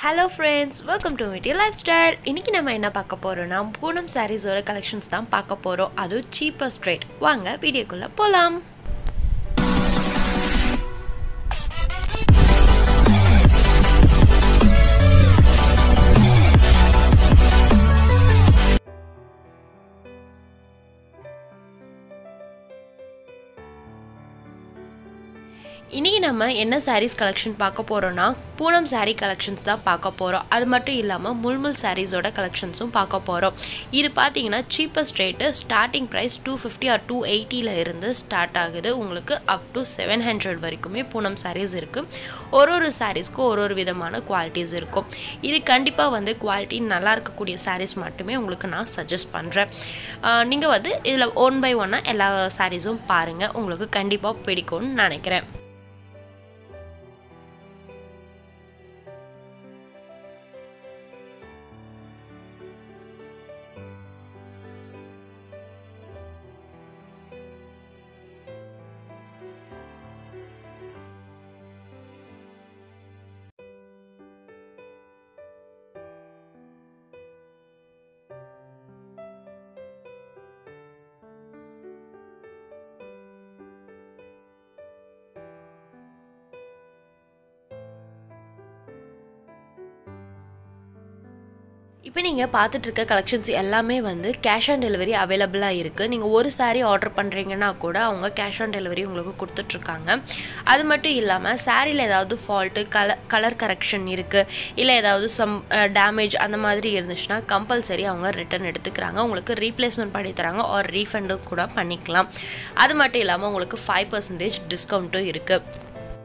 hello friends welcome to midi lifestyle இன்றைக்கி நம்ம என்ன பார்க்க போகிறோம்னா பூனம் சாரீஸோட கலெக்ஷன்ஸ் தான் பார்க்க போகிறோம் அதுவும் சீப்பஸ்ட் ரேட் வாங்க வீடியோக்குள்ளே போகலாம் இன்றைக்கி நம்ம என்ன சாரீஸ் கலெக்ஷன் பார்க்க போகிறோன்னா பூனம் சாரீ கலெக்ஷன்ஸ் தான் பார்க்க போகிறோம் அது மட்டும் இல்லாமல் முல்முல் சாரீஸோட கலெக்ஷன்ஸும் பார்க்க போகிறோம் இது பார்த்தீங்கன்னா cheapest rate starting price two fifty or two எயிட்டியில் இருந்து ஸ்டார்ட் ஆகுது உங்களுக்கு அப் டு செவன் ஹண்ட்ரட் வரைக்குமே பூனம் சாரீஸ் இருக்குது ஒரு ஒரு சாரீஸ்க்கும் ஒரு ஒரு விதமான குவாலிட்டிஸ் இருக்கும் இது கண்டிப்பாக வந்து குவாலிட்டி நல்லா இருக்கக்கூடிய சாரீஸ் மட்டுமே உங்களுக்கு நான் சஜஸ்ட் பண்ணுறேன் நீங்கள் வந்து இதில் ஒன் பை ஒன்னாக எல்லா சாரீஸும் பாருங்கள் உங்களுக்கு கண்டிப்பாக பிடிக்கும்னு நினைக்கிறேன் இப்போ நீங்கள் பார்த்துட்ருக்க கலெக்ஷன்ஸ் எல்லாமே வந்து கேஷ் ஆன் டெலிவரி அவைலபிளாக இருக்குது நீங்கள் ஒரு சாரீ ஆர்டர் பண்ணுறீங்கன்னா கூட அவங்க கேஷ் ஆன் டெலிவரி உங்களுக்கு கொடுத்துட்ருக்காங்க அது மட்டும் இல்லாமல் சாரியில் ஏதாவது ஃபால்ட்டு கலர் கலர் கரெக்ஷன் இருக்குது இல்லை ஏதாவது சம் டேமேஜ் அந்த மாதிரி இருந்துச்சுன்னா கம்பல்சரி அவங்க ரிட்டன் எடுத்துக்கிறாங்க உங்களுக்கு ரீப்ளேஸ்மெண்ட் பண்ணி தராங்க ஆர் ரீஃபண்டும் கூட பண்ணிக்கலாம் அது மட்டும் இல்லாமல் உங்களுக்கு ஃபைவ் பர்சன்டேஜ் டிஸ்கவுண்ட்டும் இருக்குது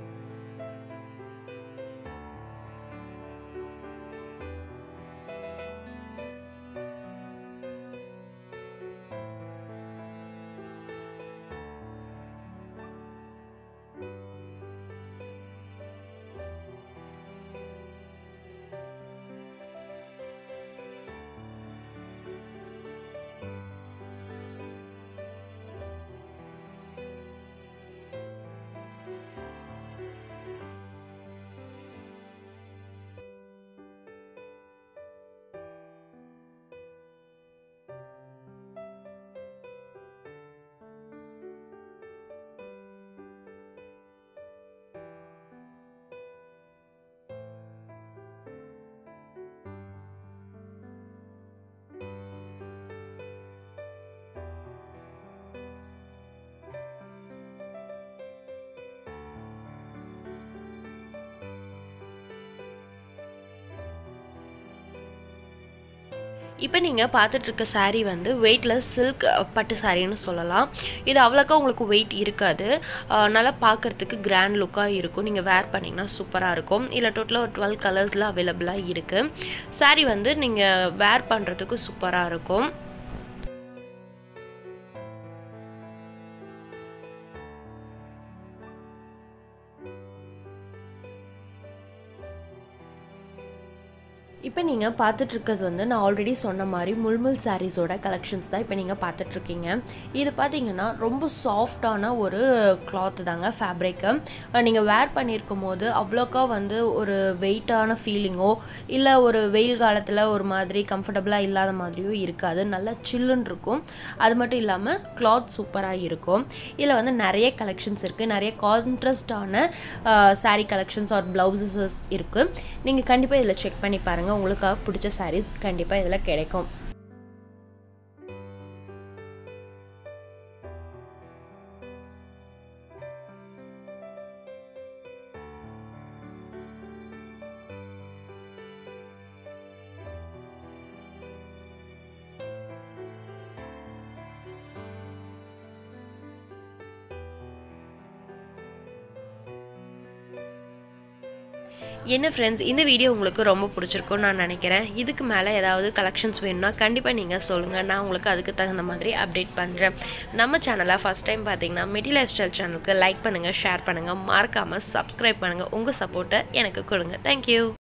இப்போ நீங்கள் பார்த்துட்ருக்க சாரீ வந்து வெயிட்லெஸ் சில்க் பட்டு சாரின்னு சொல்லலாம் இது அவ்வளோக்கா உங்களுக்கு வெயிட் இருக்காது நல்லா பார்க்குறதுக்கு கிராண்ட் லுக்காக இருக்கும் நீங்கள் வேர் பண்ணிங்கன்னா சூப்பராக இருக்கும் இல்லை டோட்டலாக ஒரு டுவெல் கலர்ஸில் அவைலபிளாக இருக்குது சாரீ வந்து நீங்கள் வேர் பண்ணுறதுக்கு சூப்பராக இருக்கும் இப்போ நீங்கள் பார்த்துட்ருக்கிறது வந்து நான் ஆல்ரெடி சொன்ன மாதிரி முல்முல் சாரீஸோட கலெக்ஷன்ஸ் தான் இப்போ நீங்கள் பார்த்துட்ருக்கீங்க இது பார்த்தீங்கன்னா ரொம்ப சாஃப்டான ஒரு கிளாத் தாங்க ஃபேப்ரிக்கு நீங்கள் வேர் பண்ணியிருக்கும் போது அவ்வளோக்கா வந்து ஒரு வெயிட்டான ஃபீலிங்கோ இல்லை ஒரு வெயில் காலத்தில் ஒரு மாதிரி கம்ஃபர்டபுளாக இல்லாத மாதிரியோ இருக்காது நல்லா சில்லுன்னு இருக்கும் அது மட்டும் இல்லாமல் கிளாத் சூப்பராக இருக்கும் இதில் வந்து நிறைய கலெக்ஷன்ஸ் இருக்குது நிறைய கான்ட்ரஸ்டான சாரீ கலெக்ஷன்ஸ் ஆர் ப்ளவுசஸ் இருக்குது நீங்கள் கண்டிப்பாக இதில் செக் பண்ணி பாருங்கள் உங்களுக்கு பிடிச்ச சாரீஸ் கண்டிப்பாக இதில் கிடைக்கும் என்ன ஃப்ரெண்ட்ஸ் இந்த வீடியோ உங்களுக்கு ரொம்ப பிடிச்சிருக்கும்னு நான் நினைக்கிறேன் இதுக்கு மேலே ஏதாவது கலெக்ஷன்ஸ் வேணும்னா கண்டிப்பாக நீங்கள் சொல்லுங்கள் நான் உங்களுக்கு அதுக்கு தகுந்த மாதிரி அப்டேட் பண்ணுறேன் நம்ம சேனலை ஃபஸ்ட் டைம் பார்த்தீங்கன்னா மிடி லைஃப் ஸ்டைல் சேனலுக்கு லைக் பண்ணுங்கள் ஷேர் பண்ணுங்கள் மறக்காமல் சப்ஸ்கிரைப் பண்ணுங்கள் உங்கள் சப்போர்ட்டை எனக்கு கொடுங்க தேங்க்யூ